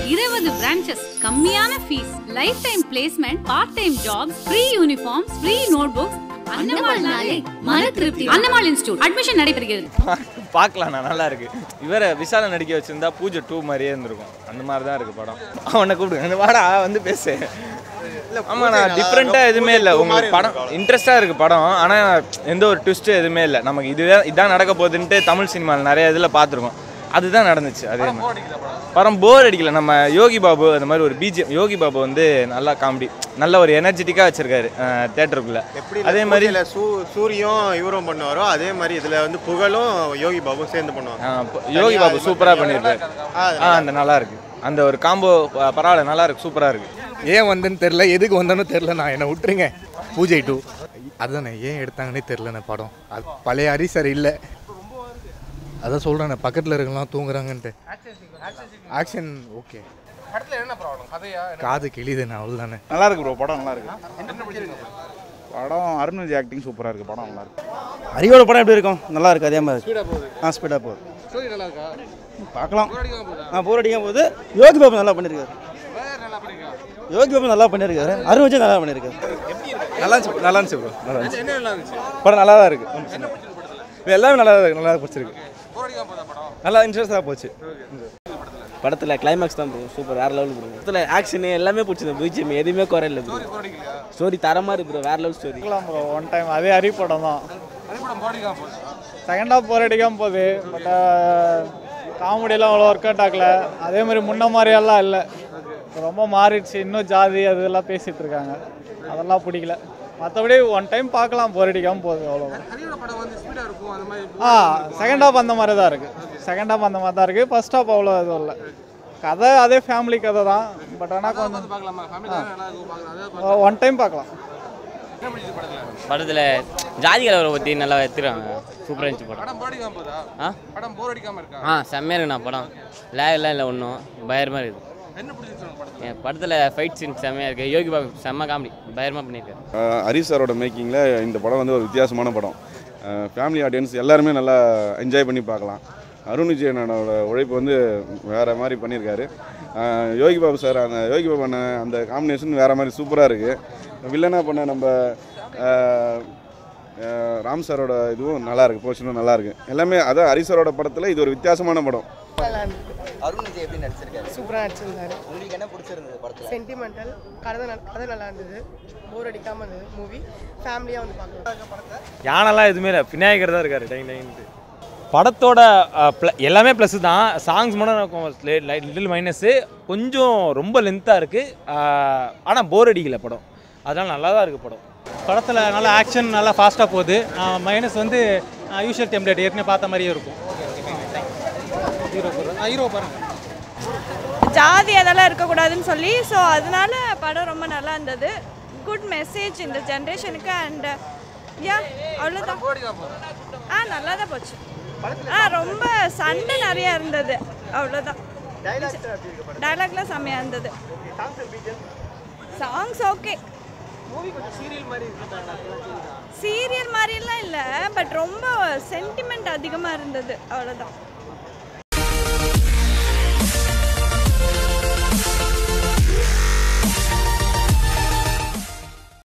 இருபது பிரான்ச்சஸ் கம்மியான fees lifetime placement part time jobs free uniforms free notebooks அன்னமாள்னாலே மன திருப்தி அன்னமாள் இன்ஸ்டியூட் அட்மிஷன் நடைபெறுகிறது பார்க்கலாம் நான் நல்லா இருக்கு இவரை விசால நடிக்க வச்சிருந்தா பூஜை டூ மாதிரியே இருந்திருக்கும் அந்த மாதிரி தான் இருக்கு படம் அவனை கூப்பிடுங்க இந்த வாடா வந்து பேசு ஆமா நான் டிஃப்ரெண்ட்டாக எதுவுமே இல்லை உங்களுக்கு படம் இன்ட்ரெஸ்டாக இருக்கு படம் ஆனால் எந்த ஒரு ட்விஸ்ட்டும் எதுவுமே இல்லை நமக்கு இதுவே இதான் நடக்க போகுதுன்ட்டு தமிழ் சினிமாவில் நிறைய இதில் பார்த்துருக்கோம் அதுதான் நடந்துச்சு அதே மாதிரி படம் போர் அடிக்கல நம்ம யோகி பாபு அந்த மாதிரி ஒரு பிஜிஎம் யோகி பாபு வந்து நல்லா காமெடி நல்ல ஒரு எனர்ஜெட்டிக்காக வச்சிருக்காரு தேட்டருக்குள்ள எப்படி அதே மாதிரி இல்ல சூ சூரியும் இவரும் பண்ணுவாரோ அதே மாதிரி இதுல வந்து புகழும் யோகி பாபும் சேர்ந்து பண்ணுவாங்க ஆ, ப- யோகி பாபு சூப்பராக பண்ணியிருக்காரு ஆ, ஆ அந்த நல்லா இருக்கு அந்த ஒரு காம்போ பரவாயில்ல நல்லா இருக்கு சூப்பராக இருக்கு ஏன் வந்தேன்னு தெரில எதுக்கு வந்தேன்னு தெரில நான் என்னை விட்டுருங்க பூஜை டூ அதுதானே ஏன் எடுத்தாங்கன்னே தெரிலண்ணே படம் அது பழைய ஹரி சார் இல்லை அதான் சொல்கிறேண்ணே பக்கத்தில் இருக்கலாம் தூங்குறாங்கன்ட்டு ஆக்ஷன் ஓகே காது கிளிதுண்ணே அவ்வளோதானே நல்லா இருக்கு ப்ரோ படம் நல்லா இருக்கு படம் அருண் விஜய் ஆக்டிங் சூப்பராக இருக்கு படம் நல்லா இருக்கு ஹரியோட படம் எப்படி இருக்கும் நல்லா இருக்கு அதே மாதிரி ஆ ஸ்பீடாக போகுது பார்க்கலாம் ஆ போர் அடிக்கும் போது யோகி பாபு நல்லா பண்ணியிருக்காரு யோகி பாபு நல்லா பண்ணியிருக்காரு அருண் விஜய் நல்லா பண்ணியிருக்காரு நல்லா இருந்துச்சு நல்லா இருந்துச்சு ப்ரோ நல்லா இருந்துச்சு படம் நல்லா தான் இருக்கு இது எல்லாமே நல்லா தான் நல்லா பிடிச்சிருக்கு நல்லா இன்ட்ரெஸ்டாக போச்சு படத்தில் கிளைமேக்ஸ் தான் ப்ரோ சூப்பர் வேற லெவல் ப்ரோ படத்தில் ஆக்ஷனு எல்லாமே பிடிச்சது பிஜிஎம் எதுவுமே குறை இல்லை ப்ரோ ஸ்டோரி தரமாக இருக்கு ப்ரோ வேற level story bro one time அதே ஹரி படம் தான் செகண்ட் ஹாஃப் போர் அடிக்காம போகுது பட் காமெடியெல்லாம் அவ்வளோ ஒர்க் அவுட் ஆகல அதே மாதிரி முன்ன மாதிரியெல்லாம் இல்லை ரொம்ப மாறிடுச்சு இன்னும் ஜாதி அது இதெல்லாம் பேசிட்டு இருக்காங்க அதெல்லாம் பிடிக்கல மற்றபடி ஒன் டைம் பார்க்கலாம் போர் அடிக்காம போகுது அவ்வளோ ஆ செகண்ட் ஹாஃப் அந்த மாதிரி தான் இருக்குது செகண்ட் ஹாஃப் அந்த மாதிரி தான் இருக்குது ஃபர்ஸ்ட் ஹாஃப் அவ்வளோ எதுவும் இல்லை கதை அதே ஃபேமிலி கதை தான் பட் ஆனால் கொஞ்சம் ஒன் டைம் பார்க்கலாம் படத்தில் ஜாதி கலவரை பற்றி நல்லா எடுத்துருக்காங்க சூப்பராக இருந்துச்சு படம் ஆ ஆ செம்மையாக இருக்குண்ணா படம் லேகெல்லாம் இல்லை ஒன்றும் பயரமாக இருக்குது என் படத்தில் ஃபைட் சீன் செம்மையாக இருக்குது யோகி பாபு செம்ம காமெடி பயரமாக பண்ணியிருக்காரு அஹ் ஹரிஷ் சாரோட மேக்கிங்கில் இந்த படம் வந்து ஒரு வித்தியாசமான படம் ஃபேமிலி ஆடியன்ஸ் எல்லாருமே நல்லா என்ஜாய் பண்ணி பார்க்கலாம் அருண் விஜயனோட உழைப்பு வந்து வேறு மாதிரி பண்ணியிருக்காரு அஹ் யோகி பாபு சார் அந்த யோகி பாபு பண்ண அந்த காம்பினேஷன் வேறு மாதிரி சூப்பராக இருக்குது வில்லனாக பண்ண நம்ம அஹ், அஹ் ராம் சாரோட இதுவும் நல்லா இருக்கு போர்ஷனும் நல்லா இருக்கு எல்லாமே அதான் ஹரிஷ் சாரோட படத்தில் இது ஒரு வித்தியாசமான படம் அருண் விஜய் எப்படி நடிச்சிருக்காரு சூப்பராக நடிச்சிருந்தாரு உங்களுக்கு என்ன பிடிச்சிருந்தது படத்தில் சென்டிமெண்டல் கதை நல்- கதை நல்லா இருந்தது போர் அடிக்காமல் இருந்தது மூவி ஃபேமிலியாக வந்து பார்க்கலாம் யானெல்லாம் எதுவுமே இல்லை விநாயகர் தான் இருக்காரு டைம் டைன்ட்டு படத்தோட அஹ், pl- எல்லாமே ப்ளஸ் தான் சாங்ஸ் மட்டும் லிட்டில் மைனஸு கொஞ்சம் ரொம்ப லென்த்தாக இருக்குது ஆனால் போர் அடிக்கல படம் அதனால் நல்லா தான் இருக்குது படம் படத்தில் நல்லா ஆக்ஷன் நல்லா ஃபாஸ்ட்டாக போகுது மைனஸ் வந்து யூஷுவல் டெம்ப்ளேட் ஏற்கனவே பார்த்த மாதிரியே இருக்கும் ஹீரோ ஹீரோ பாருங்க ஜாதி அதெல்லாம் இருக்கக்கூடாதுன்னு சொல்லி ஸோ அதனால படம் ரொம்ப நல்லா இருந்தது குட் மெசேஜ் இந்த ஜென்ரேஷனுக்கு அண்ட் யா அவ்வளோதான் ஆ நல்லா தான் போச்சு ஆ ரொம்ப சண்டை நிறையா இருந்தது அவ்வளோதான் டைலாக்லாம் செம்மையாக இருந்தது சாங்ஸ் ஓகே சீரியல் மாதிரிலாம் இல்லை பட் ரொம்ப சென்டிமெண்ட் அதிகமாக இருந்தது அவ்வளோதான்